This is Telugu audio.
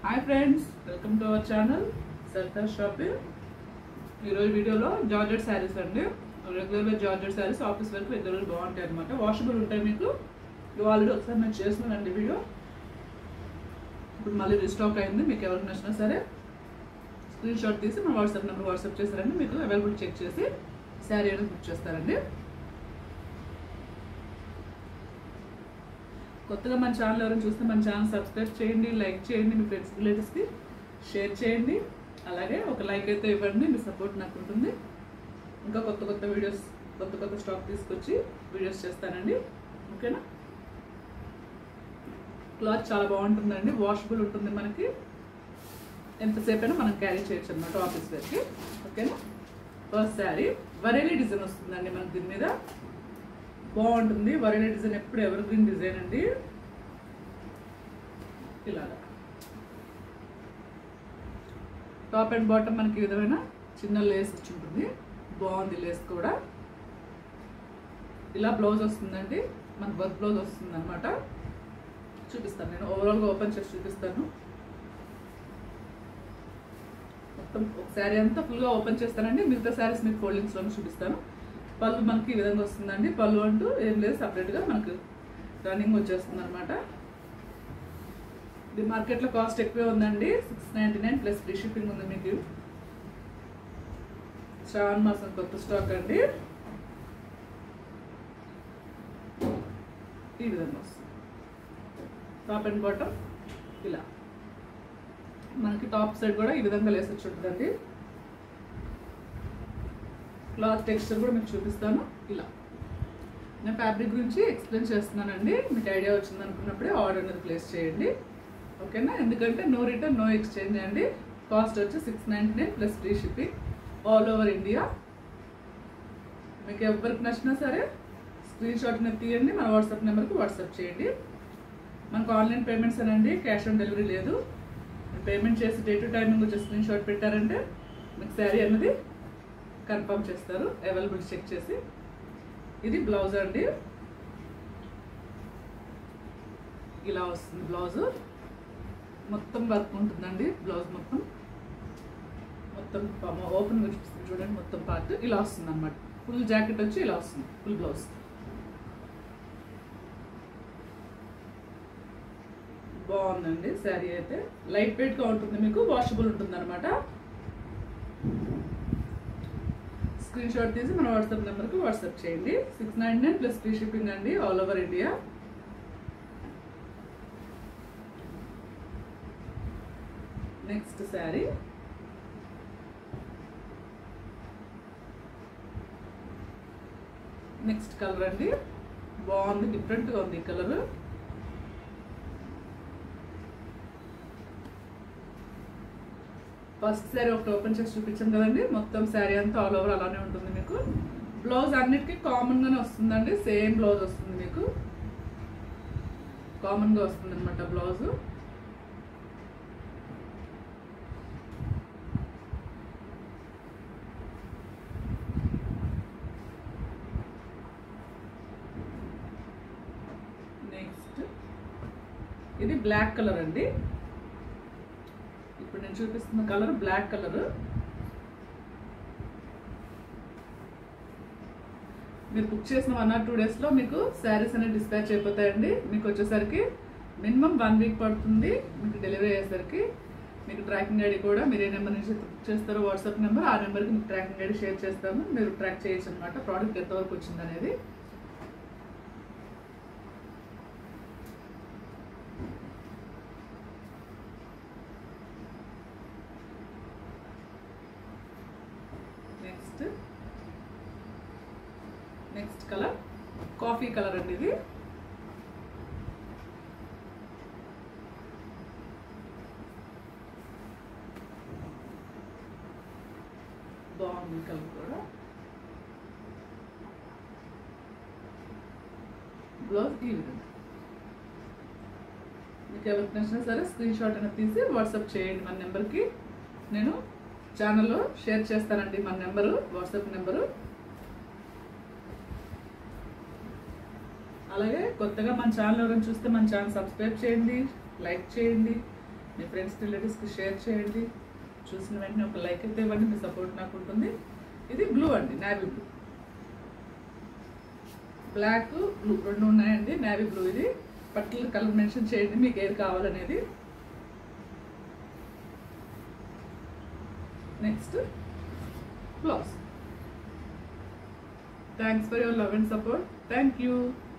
hi friends welcome to our channel Sardar shopping ఈరోజు వీడియోలో జార్జెట్ శారీస్ అండి రెగ్యులర్ జార్జెట్ శారీస్ ఆఫీస్ వరకు రెగ్యులర్ బాగుంటాయి అనమాట వాషబుల్ ఉంటాయి మీకు ఇవి ఆల్రెడీ ఒకసారి నేను చేస్తున్నానండి వీడియో ఇప్పుడు మళ్ళీ రీస్టాక్ అయింది మీకు ఎవరికి నచ్చినా సరే స్క్రీన్ షాట్ తీసి మన వాట్సాప్ నెంబర్ వాట్సాప్ చేస్తారండి మీకు అవైలబుల్ చెక్ చేసి శారీ అనేది బుక్ చేస్తారండి కొత్తగా మన ఛానల్ ఎవరైనా చూస్తే మన ఛానల్ సబ్స్క్రైబ్ చేయండి లైక్ చేయండి మీ ఫ్రెండ్స్ రిలేటివ్స్కి షేర్ చేయండి అలాగే ఒక లైక్ అయితే ఇవ్వండి మీ సపోర్ట్ నాకు ఉంటుంది ఇంకా కొత్త కొత్త వీడియోస్ కొత్త కొత్త స్టాక్ తీసుకొచ్చి వీడియోస్ చేస్తానండి ఓకేనా క్లాత్ చాలా బాగుంటుందండి వాషబుల్ ఉంటుంది మనకి ఎంతసేపు అయినా మనం క్యారీ చేయొచ్చు అనమాట ఆఫీస్ వేర్కి ఓకేనా ఫస్ట్ శారీ వరేలీ డిజైన్ వస్తుందండి మనకి దీని మీద బాగుంటుంది వరేలీ డిజైన్ ఎప్పుడు ఎవర్ గ్రీన్ డిజైన్ అండి ఇలాగా టాప్ అండ్ బాటమ్ మనకి ఈ విధమైన చిన్న లేస్ ఇచ్చి ఉంటుంది బాగుంది లేస్ కూడా ఇలా బ్లౌజ్ వస్తుందండి మనకు వర్క్ బ్లౌజ్ వస్తుంది అనమాట చూపిస్తాను నేను ఓవరాల్గా ఓపెన్ చేసి చూపిస్తాను మొత్తం ఒక శారీ అంతా ఫుల్గా ఓపెన్ చేస్తానండి మిగతా శారీస్ మీకు ఫోల్డింగ్స్లోనే చూపిస్తాను పళ్ళు మనకి ఈ విధంగా వస్తుందండి పళ్ళు అంటూ ఏం లేదు సపరేట్గా మనకు రన్నింగ్ వచ్చేస్తుంది అనమాట ఇది మార్కెట్లో కాస్ట్ ఎక్కువే ఉందండి six ninety nine plus free shipping ఉంది మీకు శ్రావణ మాసం కొత్త స్టాక్ అండి ఈ విధంగా వస్తుంది టాప్ అండ్ బాటమ్ ఇలా మనకి టాప్ సైడ్ కూడా ఈ విధంగా లేసి వచ్చి ఉంటుందండి క్లాత్ టెక్స్చర్ కూడా మీకు చూపిస్తాను ఇలా నేను ఫ్యాబ్రిక్ గురించి ఎక్స్ప్లెయిన్ చేస్తున్నానండి మీకు ఐడియా వచ్చింది అనుకున్నప్పుడే ఆర్డర్ అనేది ప్లేస్ చేయండి ఓకేనా ఎందుకంటే నో రిటర్న్ నో ఎక్స్చేంజ్ అండి కాస్ట్ వచ్చి six ninety nine plus free shipping all over India మీకు ఎవరికి నచ్చినా సరే స్క్రీన్ షాట్ అనేది తీయండి మన వాట్సాప్ నెంబర్కి వాట్సాప్ చేయండి మనకు ఆన్లైన్ పేమెంట్స్ అనండి క్యాష్ ఆన్ డెలివరీ లేదు పేమెంట్ చేసి డే టు టైమింగ్ వచ్చి స్క్రీన్ షాట్ పెట్టారంటే మీకు శారీ అనేది కన్ఫర్మ్ చేస్తారు అవైలబుల్ చెక్ చేసి ఇది బ్లౌజ్ అండి ఇలా వస్తుంది బ్లౌజ్ మొత్తం వర్క్ ఉంటుందండి బ్లౌజ్ మొత్తం మొత్తం ఓపెన్ చూపిస్తుంది చూడండి మొత్తం పార్ట్ ఇలా వస్తుంది అనమాట ఫుల్ జాకెట్ వచ్చి ఇలా వస్తుంది ఫుల్ బ్లౌజ్ బాగుందండి శారీ అయితే లైట్ వెయిట్గా ఉంటుంది మీకు వాషబుల్ ఉంటుంది అనమాట స్క్రీన్ షాట్ తీసి మన వాట్సాప్ నెంబర్కి వాట్సాప్ చేయండి six nine nine plus free shipping అండి all over India next saree next colour అండి బాగుంది డిఫరెంట్గా ఉంది ఈ కలర్ ఫస్ట్ శారీ ఒకటి ఓపెన్ చేసి చూపించాం కదండి మొత్తం శారీ అంతా ఆల్ ఓవర్ అలానే ఉంటుంది మీకు బ్లౌజ్ అన్నిటికీ కామన్గానే వస్తుందండి సేమ్ బ్లౌజ్ వస్తుంది మీకు కామన్గా వస్తుంది అనమాట బ్లౌజ్ నెక్స్ట్ ఇది బ్లాక్ కలర్ అండి ఇప్పుడు నేను చూపిస్తున్న కలర్ బ్లాక్ కలర్ మీరు బుక్ చేసిన వన్ ఆర్ టూ డేస్లో మీకు శారీస్ అనేవి డిస్పాచ్ అయిపోతాయండి మీకు వచ్చేసరికి మినిమం వన్ వీక్ పడుతుంది మీకు డెలివరీ అయ్యేసరికి మీకు ట్రాకింగ్ ఐడి కూడా మీరు ఏ నెంబర్ నుంచి బుక్ చేస్తారో వాట్సాప్ నెంబర్ ఆ నెంబర్కి మీకు ట్రాకింగ్ ఐడి షేర్ చేస్తాము మీరు ట్రాక్ చేయొచ్చు అనమాట ప్రోడక్ట్ ఎంతవరకు వచ్చింది అనేది next next colour coffee colour అండి ఇది బాగుంది కలర్ కూడా బ్లౌజ్ ఈ విధంగా మీకు ఎవరికి నచ్చినా సరే స్క్రీన్ షాట్ అనేది తీసి వాట్సాప్ చేయండి మన నెంబర్కి నేను ఛానల్లో షేర్ చేస్తానండి మన నెంబరు వాట్సాప్ నెంబరు అలాగే కొత్తగా మన ఛానల్ ఎవరైనా చూస్తే మన ఛానల్ సబ్స్క్రైబ్ చేయండి లైక్ చేయండి మీ ఫ్రెండ్స్ రిలేటివ్స్కి షేర్ చేయండి చూసిన వెంటనే ఒక లైక్ అయితే ఇవ్వండి మీ సపోర్ట్ నాకు ఉంటుంది ఇది బ్లూ అండి నావీ బ్లూ బ్లాక్ బ్లూ రెండు ఉన్నాయండి నావీ బ్లూ ఇది పర్టికులర్ కలర్ మెన్షన్ చేయండి మీకు ఏది కావాలనేది next blouse thanks for your love and support thank you